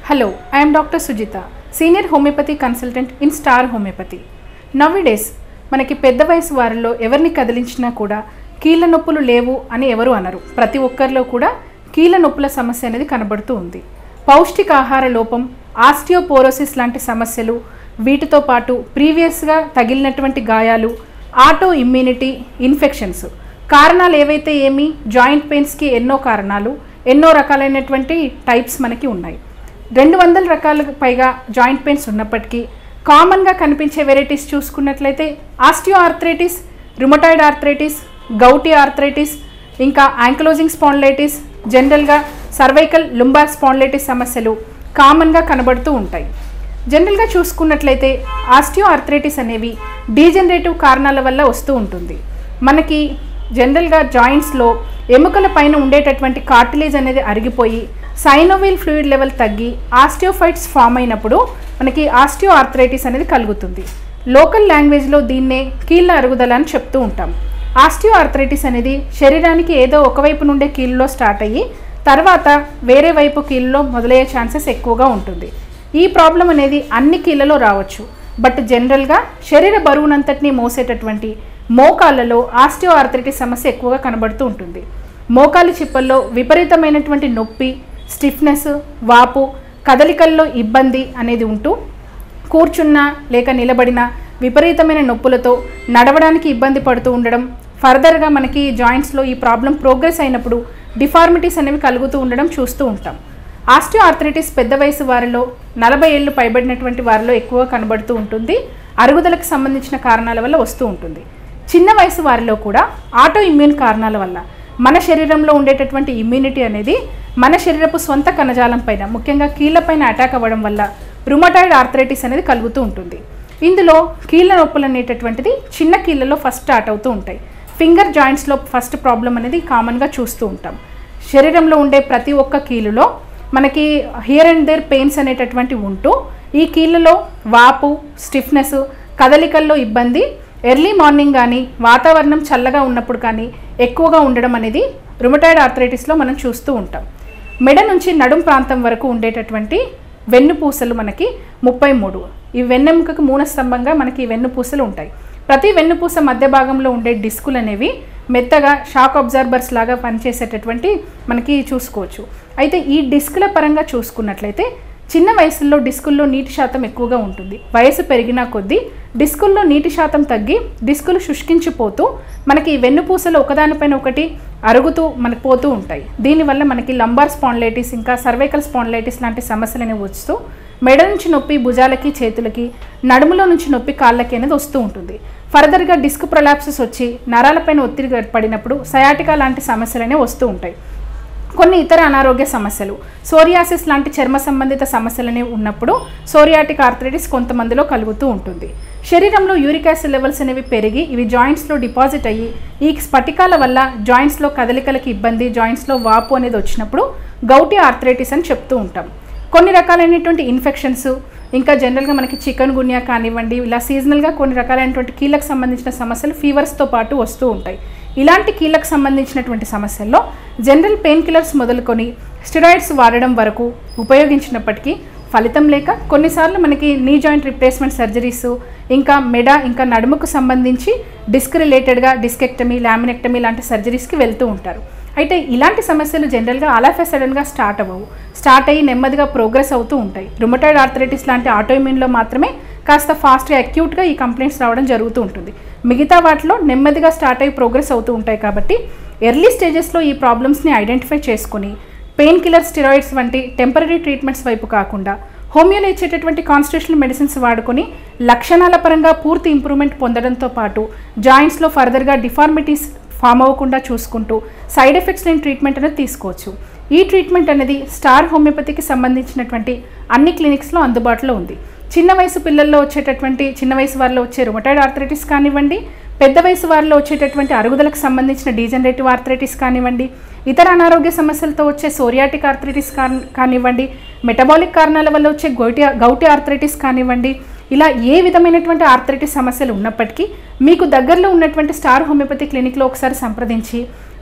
Hello, I am Dr. Sujita, Senior Homeopathy Consultant in Star Homeopathy. నవ్విడేస్ మనకి పెద్ద వయసు వారిలో ఎవరిని కదిలించినా కూడా కీళ్ళ నొప్పులు లేవు అని ఎవరు అనరు ప్రతి ఒక్కరిలో కూడా కీళ్ళ నొప్పుల సమస్య అనేది కనబడుతూ ఉంది పౌష్టికాహార లోపం ఆస్టియోపోరోసిస్ లాంటి సమస్యలు వీటితో పాటు ప్రీవియస్గా తగిలినటువంటి గాయాలు ఆటో ఇమ్యూనిటీ ఇన్ఫెక్షన్స్ కారణాలు ఏవైతే ఏమి జాయింట్ పెయిన్స్కి ఎన్నో కారణాలు ఎన్నో రకాలైనటువంటి టైప్స్ మనకి ఉన్నాయి రెండు వందల రకాలకు పైగా జాయింట్ పెయిన్స్ ఉన్నప్పటికీ కామన్గా కనిపించే వెరైటీస్ చూసుకున్నట్లయితే osteo arthritis rheumatoid arthritis gouty arthritis ఇంకా యాంక్లోజింగ్ స్పాండ్లైటిస్ జనరల్గా సర్వైకల్ లుంబార్ స్పాండ్లైటిస్ సమస్యలు కామన్గా కనబడుతూ ఉంటాయి జనరల్గా చూసుకున్నట్లయితే ఆస్టియో ఆర్థరైటిస్ అనేవి డీజనరేటివ్ కారణాల వల్ల వస్తూ ఉంటుంది మనకి జనరల్గా జాయింట్స్లో ఎముకల పైన ఉండేటటువంటి కార్టిలేజ్ అనేది అరిగిపోయి సైనోవిల్ ఫ్లూయిడ్ లెవెల్ తగ్గి ఆస్టియోఫైట్స్ ఫామ్ అయినప్పుడు మనకి ఆస్టియో ఆర్థరైటిస్ అనేది కలుగుతుంది లోకల్ లాంగ్వేజ్లో దీన్నే కీళ్ళ అరుగుదల అని చెప్తూ ఉంటాం ఆస్టియో ఆర్థరైటిస్ అనేది శరీరానికి ఏదో ఒకవైపు నుండే కీళ్ళలో స్టార్ట్ అయ్యి తర్వాత వేరే వైపు కీళ్ళలో మొదలయ్యే ఛాన్సెస్ ఎక్కువగా ఉంటుంది ఈ ప్రాబ్లం అనేది అన్ని కీళ్ళలో రావచ్చు బట్ జనరల్గా శరీర బరువునంతటిని మోసేటటువంటి మోకాళ్ళలో ఆస్టియో ఆర్థరైటిస్ సమస్య ఎక్కువగా కనబడుతూ ఉంటుంది మోకాలి చిప్పల్లో విపరీతమైనటువంటి నొప్పి స్టిఫ్నెస్ వాపు కదలికల్లో ఇబ్బంది అనేది ఉంటూ కూర్చున్నా లేక నిలబడిన విపరీతమైన నొప్పులతో నడవడానికి ఇబ్బంది పడుతూ ఉండడం ఫర్దర్గా మనకి జాయింట్స్లో ఈ ప్రాబ్లం ప్రోగ్రెస్ అయినప్పుడు డిఫార్మిటీస్ అనేవి కలుగుతూ ఉండడం చూస్తూ ఉంటాం ఆస్టియో ఆర్థరైటిస్ పెద్ద వయసు వారిలో నలభై ఏళ్ళు పైబడినటువంటి వారిలో ఎక్కువగా కనబడుతూ ఉంటుంది అరుగుదలకు సంబంధించిన కారణాల వల్ల వస్తూ ఉంటుంది చిన్న వయసు వారిలో కూడా ఆటో ఇమ్యూన్ కారణాల వల్ల మన శరీరంలో ఉండేటటువంటి ఇమ్యూనిటీ అనేది మన శరీరపు సొంత కణజాలం పైన ముఖ్యంగా కీళ్ళపైన అటాక్ అవ్వడం వల్ల రుమటాయిడ్ ఆర్థరైటిస్ అనేది కలుగుతూ ఉంటుంది ఇందులో కీళ్ళ నొప్పులు అనేటటువంటిది చిన్న కీళ్ళలో ఫస్ట్ స్టార్ట్ అవుతూ ఉంటాయి ఫింగర్ జాయింట్స్లో ఫస్ట్ ప్రాబ్లం అనేది కామన్గా చూస్తూ ఉంటాం శరీరంలో ఉండే ప్రతి ఒక్క కీలులో మనకి హియర్ అండ్ దేర్ పెయిన్స్ అనేటటువంటి ఉంటూ ఈ కీళ్ళలో వాపు స్టిఫ్నెస్ కదలికల్లో ఇబ్బంది ఎర్లీ మార్నింగ్ కానీ వాతావరణం చల్లగా ఉన్నప్పుడు కానీ ఎక్కువగా ఉండడం అనేది రుమటాయిడ్ ఆర్థరైటిస్లో మనం చూస్తూ ఉంటాం మెడ నుంచి నడుం ప్రాంతం వరకు ఉండేటటువంటి వెన్నుపూసలు మనకి ముప్పై మూడు ఈ వెన్నెముకకు మూల స్తంభంగా మనకి ఈ వెన్నుపూసలు ఉంటాయి ప్రతి వెన్నుపూస మధ్య భాగంలో ఉండే డిస్కులు అనేవి మెత్తగా షాక్ అబ్జర్బర్స్ లాగా పనిచేసేటటువంటి మనకి చూసుకోవచ్చు అయితే ఈ డిస్కుల పరంగా చూసుకున్నట్లయితే చిన్న వయసులో డిస్కుల్లో నీటి శాతం ఎక్కువగా ఉంటుంది వయసు పెరిగిన కొద్దీ డిస్కుల్లో నీటి శాతం తగ్గి డిస్కులు శుష్కించిపోతూ మనకి ఈ వెన్నుపూసలు ఒకదానిపైన ఒకటి అరుగుతూ మనకు పోతూ ఉంటాయి దీనివల్ల మనకి లంబార్ స్పాండ్లైటిస్ ఇంకా సర్వైకల్ స్పాండ్లైటిస్ లాంటి సమస్యలు అనేవి వస్తూ మెడ నుంచి నొప్పి భుజాలకి చేతులకి నడుములో నుంచి నొప్పి కాళ్ళకి అనేది వస్తూ ఉంటుంది ఫర్దర్గా డిస్క్ ప్రొలాప్సెస్ వచ్చి నరాలపైన ఒత్తిడి పడినప్పుడు సయాటికా లాంటి సమస్యలు అనేవి వస్తూ ఉంటాయి కొన్ని ఇతర అనారోగ్య సమస్యలు సోరియాసిస్ లాంటి చర్మ సంబంధిత సమస్యలు అనేవి ఉన్నప్పుడు సోరియాటిక్ ఆర్థరైటిస్ కొంతమందిలో కలుగుతూ ఉంటుంది శరీరంలో యూరిక్ యాసిడ్ లెవెల్స్ అనేవి పెరిగి ఇవి జాయింట్స్లో డిపాజిట్ అయ్యి ఈ స్ఫటికాల వల్ల జాయింట్స్లో కదలికలకి ఇబ్బంది జాయింట్స్లో వాపు అనేది వచ్చినప్పుడు గౌటి ఆర్థరైటిస్ అని చెప్తూ ఉంటాం కొన్ని రకాలైనటువంటి ఇన్ఫెక్షన్స్ ఇంకా జనరల్గా మనకి చికెన్ గున్యా కానివ్వండి ఇలా సీజనల్గా కొన్ని రకాలైనటువంటి కీళ్ళకు సంబంధించిన సమస్యలు ఫీవర్స్తో పాటు వస్తూ ఉంటాయి ఇలాంటి కీళ్ళకు సంబంధించినటువంటి సమస్యల్లో జనరల్ పెయిన్ కిల్లర్స్ మొదలుకొని స్టెరాయిడ్స్ వాడడం వరకు ఉపయోగించినప్పటికీ ఫలితం లేక కొన్నిసార్లు మనకి నీ జాయింట్ రిప్లేస్మెంట్ సర్జరీస్ ఇంకా మెడ ఇంకా నడుముకు సంబంధించి డిస్క్ రిలేటెడ్గా డిస్కెక్టమీ లామినెక్టమీ లాంటి సర్జరీస్కి వెళ్తూ ఉంటారు అయితే ఇలాంటి సమస్యలు జనరల్గా అలాఫే సడన్గా స్టార్ట్ అవ్వవు స్టార్ట్ అయ్యి నెమ్మదిగా ప్రోగ్రెస్ అవుతూ ఉంటాయి రుమటాయిడ్ ఆర్థరైటిస్ లాంటి ఆటోఇమ్యూన్లో మాత్రమే కాస్త ఫాస్ట్గా అక్యూట్గా ఈ కంప్లైంట్స్ రావడం జరుగుతూ ఉంటుంది మిగతా వాటిలో నెమ్మదిగా స్టార్ట్ అయ్యి ప్రోగ్రెస్ అవుతూ ఉంటాయి కాబట్టి ఎర్లీ స్టేజెస్లో ఈ ప్రాబ్లమ్స్ని ఐడెంటిఫై చేసుకుని పెయిన్ కిల్లర్ స్టిరాయిడ్స్ వంటి టెంపరీ ట్రీట్మెంట్స్ వైపు కాకుండా హోమియోలో ఇచ్చేటటువంటి కాన్స్టిట్యూషనల్ మెడిసిన్స్ వాడుకొని లక్షణాల పరంగా పూర్తి ఇంప్రూవ్మెంట్ పొందడంతో పాటు జాయింట్స్లో ఫర్దర్గా డిఫార్మిటీస్ ఫామ్ అవ్వకుండా చూసుకుంటూ సైడ్ ఎఫెక్ట్స్ లేని ట్రీట్మెంట్ అనేది తీసుకోవచ్చు ఈ ట్రీట్మెంట్ అనేది స్టార్ హోమియోపతికి సంబంధించినటువంటి అన్ని క్లినిక్స్లో అందుబాటులో ఉంది చిన్న వయసు పిల్లల్లో వచ్చేటటువంటి చిన్న వయసు వారిలో వచ్చే రుమటాయిడ్ ఆర్థరైటిస్ కానివ్వండి పెద్ద వయసు వారిలో వచ్చేటటువంటి అరుగుదలకు సంబంధించిన డీజనరేటివ్ ఆర్థరైటిస్ కానివ్వండి ఇతర అనారోగ్య సమస్యలతో వచ్చే సోరియాటిక్ ఆర్థరైటిస్ కానివ్వండి మెటబాలిక్ కారణాల వల్ల వచ్చే గౌటి గౌటి ఆర్థరైటిస్ కానివ్వండి ఇలా ఏ విధమైనటువంటి ఆర్థరైటిస్ సమస్యలు ఉన్నప్పటికీ మీకు దగ్గరలో ఉన్నటువంటి స్టార్ హోమియోపతి క్లినిక్లో ఒకసారి సంప్రదించి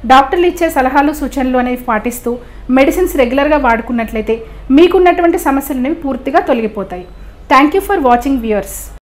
డాక్టర్లు ఇచ్చే సలహాలు సూచనలు అనేవి పాటిస్తూ మెడిసిన్స్ రెగ్యులర్గా వాడుకున్నట్లయితే మీకున్నటువంటి సమస్యలు అనేవి పూర్తిగా తొలగిపోతాయి thank you for watching viewers